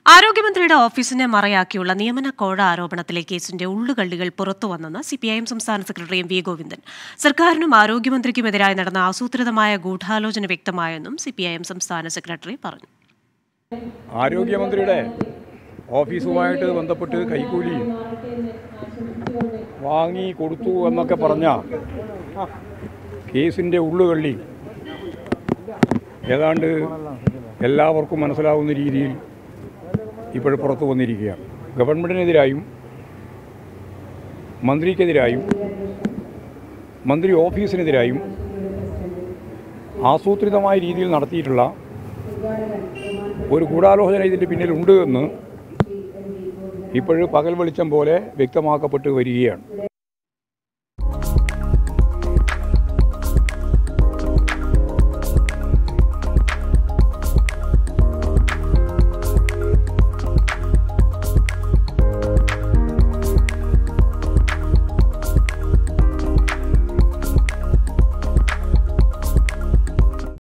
ആരോഗ്യമന്ത്രിയുടെ ഓഫീസിനെ മറയാക്കിയുള്ള നിയമന കോഴ ആരോപണത്തിലെ കേസിന്റെ ഉള്ളുകള്ളികൾ പുറത്തുവന്നെന്ന് സിപിഐഎം സംസ്ഥാന സെക്രട്ടറി എം വി ഗോവിന്ദൻ സർക്കാരിനും ആരോഗ്യമന്ത്രിക്കുമെതിരായി നടന്ന ആസൂത്രിതമായ ഗൂഢാലോചന വ്യക്തമായെന്നും സിപിഐഎം സംസ്ഥാന സെക്രട്ടറി പറഞ്ഞു ആരോഗ്യമന്ത്രിയുടെ ഓഫീസുമായിട്ട് ബന്ധപ്പെട്ട് കൈക്കൂലി വാങ്ങി കൊടുത്തു എന്നൊക്കെ പറഞ്ഞ കേസിൻ്റെ ഉള്ളുകള്ളി ഏതാണ്ട് എല്ലാവർക്കും മനസ്സിലാവുന്ന രീതിയിൽ ഇപ്പോൾ പുറത്തു വന്നിരിക്കുകയാണ് ഗവൺമെൻറ്റിനെതിരായും മന്ത്രിക്കെതിരായും മന്ത്രി ഓഫീസിനെതിരായും ആസൂത്രിതമായ രീതിയിൽ നടത്തിയിട്ടുള്ള ഒരു ഗൂഢാലോചന ഇതിൻ്റെ പിന്നിലുണ്ട് എന്ന് ഇപ്പോഴും പകൽ വെളിച്ചം പോലെ വ്യക്തമാക്കപ്പെട്ട് വരികയാണ്